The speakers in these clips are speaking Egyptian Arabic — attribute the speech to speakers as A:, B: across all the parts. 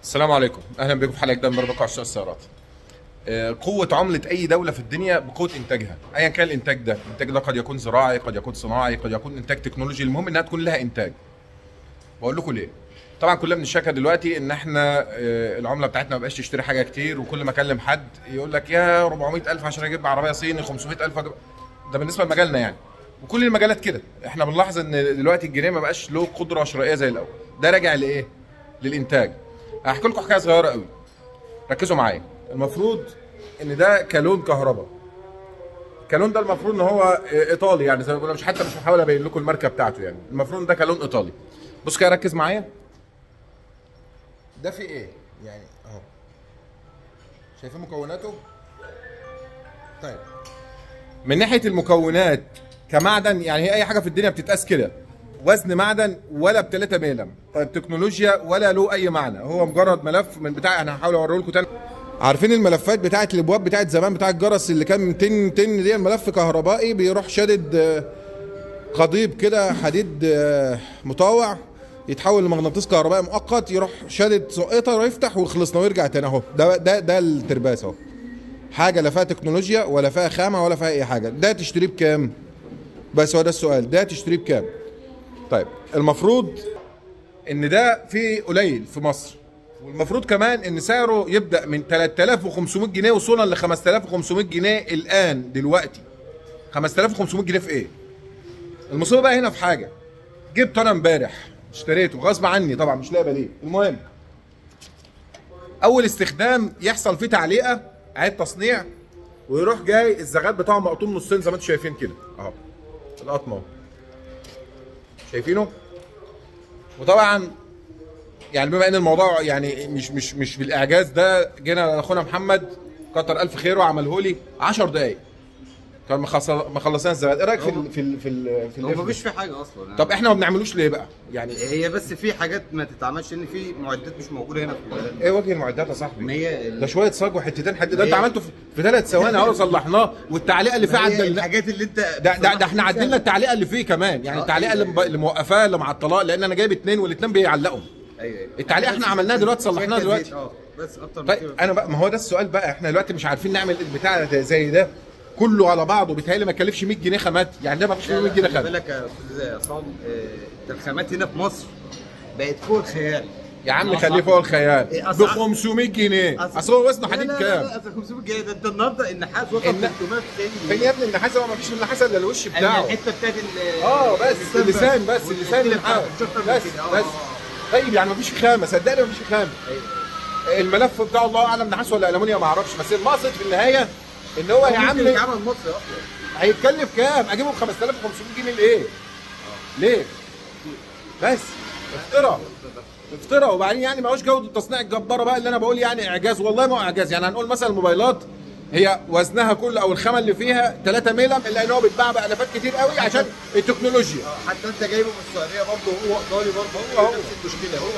A: السلام عليكم اهلا بكم في حلقه جديده من برنامج عشاق السيارات آه، قوة عملة أي دولة في الدنيا بقوة إنتاجها، أيا كان الإنتاج ده، الإنتاج ده قد يكون زراعي، قد يكون صناعي، قد يكون إنتاج تكنولوجي، المهم إنها تكون لها إنتاج. بقول لكم ليه؟ طبعا كلنا بنشكى دلوقتي إن إحنا آه، العملة بتاعتنا ما بقاش تشتري حاجة كتير وكل ما أكلم حد يقول لك يا 400000 عشان أجيب عربية صيني 500000 أجيب ده بالنسبة لمجالنا يعني. وكل المجالات كده، إحنا بنلاحظ إن دلوقتي الجنيه ما بقاش له قدرة شرائية زي الأول. ده راجع لإيه؟ للإنتاج. هحكي لكم حكاية صغيرة قوي. ركزوا معايا المفروض ان ده كالون كهرباء الكالون ده المفروض ان هو ايطالي يعني زي ما بقول مش حتى مش هحاول ابين لكم الماركه بتاعته يعني المفروض ان ده كالون ايطالي بص كده ركز معايا ده في ايه يعني اهو شايفين مكوناته طيب من ناحيه المكونات كمعدن يعني هي اي حاجه في الدنيا بتتقاس كده وزن معدن ولا ب 3 ميلم طيب تكنولوجيا ولا له اي معنى هو مجرد ملف من بتاع انا هحاول اوريه لكم تاني عارفين الملفات بتاعت الابواب بتاعت زمان بتاع الجرس اللي كان 200 تن دي ملف كهربائي بيروح شادد آه، قضيب كده حديد آه، مطاوع يتحول لمغناطيس كهربائي مؤقت يروح شادد سقيطه ويفتح وخلصنا ويرجع تاني اهو ده ده ده الترباس اهو حاجه لا فيها تكنولوجيا ولا فيها خامه ولا فيها اي حاجه ده تشتريه بكام بس هو ده السؤال ده تشتريه بكام طيب المفروض ان ده فيه قليل في مصر والمفروض كمان ان سعره يبدا من 3500 جنيه وصولا ل 5500 جنيه الان دلوقتي 5500 جنيه في ايه المصيبه بقى هنا في حاجه جبت انا امبارح اشتريته غصب عني طبعا مش لاقي بديل المهم اول استخدام يحصل فيه تعليقه عيد تصنيع ويروح جاي الزغال بتاعه مقطوم نصين زي ما انتم شايفين كده اهو القطمه اهو شايفينه وطبعا يعني بما ان الموضوع يعني مش مش مش بالاعجاز ده جينا لاخونا محمد كتر الف خيره عمله لي 10 دقائق كان مخلص- مخلصين الزبائن ايه رايك في ال في ال في ال في
B: هو
A: الليفت
B: مفيش
A: ده؟
B: في حاجه اصلا يعني.
A: طب احنا ما بنعملوش ليه بقى يعني
B: هي بس في حاجات ما تتعملش ان في معدات مش موجوده هنا في البلد
A: ايه وجه المعدات يا
B: ما
A: صاحبي
B: هي ال-
A: ده شويه صاج وحتتين حديد ده انت
B: هي-
A: عملته في- في ثلاث ثواني اهو صلحناه والتعليقه اللي فيه
B: ما هي
A: عدل
B: الحاجات اللي انت
A: ده ده, ده احنا عدلنا التعليقه اللي فيه كمان يعني
B: آه،
A: التعليقه اللي,
B: أيوة.
A: مب- اللي موقفاه اللي معطلاه لان انا جايب اتنين والاتنين بيعلقوا
B: ايوه ايوه
A: التعليق احنا عملناه دلوقتي صلحناه
B: شوية
A: دلوقتي
B: زيت، اه بس اكتر من
A: طيب
B: كده
A: انا بقى ما هو ده السؤال بقى احنا دلوقتي مش عارفين نعمل البتاع ده زي ده كله على بعضه بيتهيألي ما يكلفش 100 جنيه خامات يعني ده ما فيش 100 جنيه
B: خلي
A: خامات
B: بالك يا استاذ عصام آه، الخامات هنا في مصر بقت فوق الخيال
A: يا عم خليه فوق الخيال
B: إيه،
A: ب
B: أسعار؟
A: 500 جنيه
B: أصل-
A: اصل هو وزنه
B: لا،
A: حديد
B: لا، لا،
A: كام؟
B: لا، أصل 500 جنيه ده انت النهارده النحاس وصل
A: الن-
B: 390
A: فين يا ابني النحاس هو ما فيش النحاس الا الوش
B: أنا
A: بتاعه
B: الحته بتاعت ال-
A: اه بس اللسان بس اللسان
B: والتشكيلة
A: النحاس
B: بتاعت الشطة
A: بس
B: من كده. آه،
A: بس
B: آه،
A: طيب يعني ما فيش خامه صدقني ما فيش خامه
B: أيوة.
A: الملف بتاعه الله اعلم نحاس ولا المونيوم ما اعرفش بس المقصد في النهايه ان هو يا
B: ممكن
A: عم
B: يتعمل مصري اصلا
A: هيتكلف كام؟ اجيبه ب 5500 جنيه ليه؟ ليه؟ بس افترى افترى وبعدين يعني ما هوش جوده التصنيع الجباره بقى اللي انا بقول يعني اعجاز والله ما هو اعجاز يعني هنقول مثلا الموبايلات هي وزنها كله او الخامه اللي فيها 3 ميلم الا ان هو بيتباع بالافات كتير قوي عشان التكنولوجيا
B: حتى انت جايبه من السعوديه برضه هو ايطالي برضه
A: هو هو.
B: نفس المشكله هو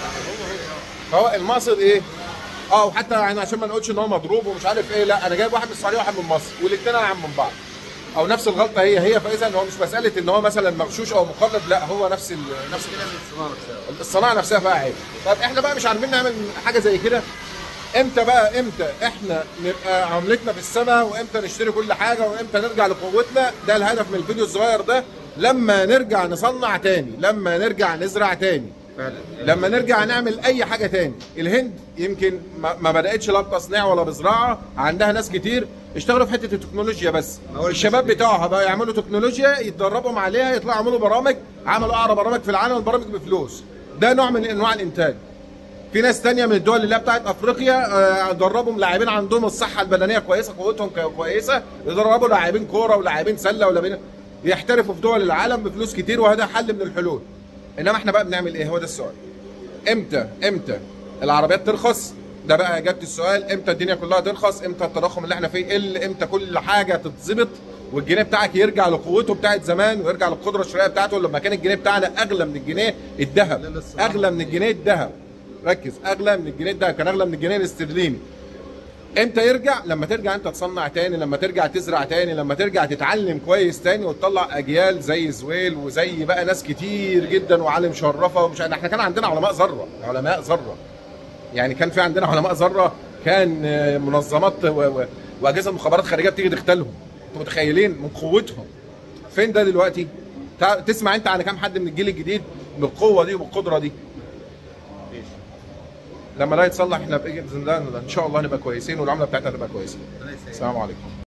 A: فهو المقصد ايه؟ اه وحتى يعني عشان ما نقولش ان هو مضروب ومش عارف ايه لا انا جايب واحد من السعوديه وواحد من مصر والاثنين اعم من بعض او نفس الغلطه هي هي فاذا هو مش مساله ان هو مثلا مغشوش او مقلد لا هو نفس ال... نفس
B: كده من الصناعه نفسها
A: الصناعه نفسها فيها عيب طب احنا بقى مش عارفين نعمل حاجه زي كده امتى بقى امتى احنا نبقى عملتنا في السماء وامتى نشتري كل حاجه وامتى نرجع لقوتنا ده الهدف من الفيديو الصغير ده لما نرجع نصنع تاني لما نرجع نزرع تاني
B: فعلا
A: لما نرجع نعمل اي حاجه تاني الهند يمكن ما ما بداتش لا بتصنيع ولا بزراعه عندها ناس كتير اشتغلوا في حته التكنولوجيا بس
B: ما هو
A: الشباب
B: الفكرة.
A: بتوعها بقى يعملوا تكنولوجيا يتدربوا عليها يطلعوا يعملوا برامج عملوا اعلى برامج في العالم البرامج بفلوس ده نوع من انواع الانتاج في ناس تانية من الدول اللي هي بتاعت افريقيا آه، دربوا لاعبين عندهم الصحه البدنيه كويسه قوتهم ك- كويسه يدربوا لاعبين كوره ولاعبين سله ولاعبين يحترفوا في دول العالم بفلوس كتير وهذا حل من الحلول انما احنا بقى بنعمل ايه هو ده السؤال امتى امتى العربيات ترخص ده بقى اجابه السؤال امتى الدنيا كلها ترخص امتى التضخم اللي احنا فيه يقل امتى كل حاجه تتظبط والجنيه بتاعك يرجع لقوته بتاعت زمان ويرجع للقدره الشرائيه بتاعته لما كان الجنيه بتاعنا اغلى من الجنيه الذهب اغلى من الجنيه الذهب ركز اغلى من الجنيه الذهب كان اغلى من الجنيه الاسترليني امتى يرجع لما ترجع انت تصنع تاني لما ترجع تزرع تاني لما ترجع تتعلم كويس تاني وتطلع اجيال زي زويل وزي بقى ناس كتير جدا وعالم شرفه ومش احنا كان عندنا علماء ذره علماء ذره يعني كان في عندنا علماء ذره كان آه، منظمات و- و- واجهزه مخابرات خارجيه بتيجي تغتالهم انتوا متخيلين من قوتهم فين ده دلوقتي تع- تسمع انت عن كام حد من الجيل الجديد بالقوه دي وبالقدره دي
B: ماشي
A: لما لا يتصلح احنا باذن الله ان شاء الله نبقى كويسين والعمله بتاعتنا تبقى كويسه
B: ربنا يسعدك.
A: السلام عليكم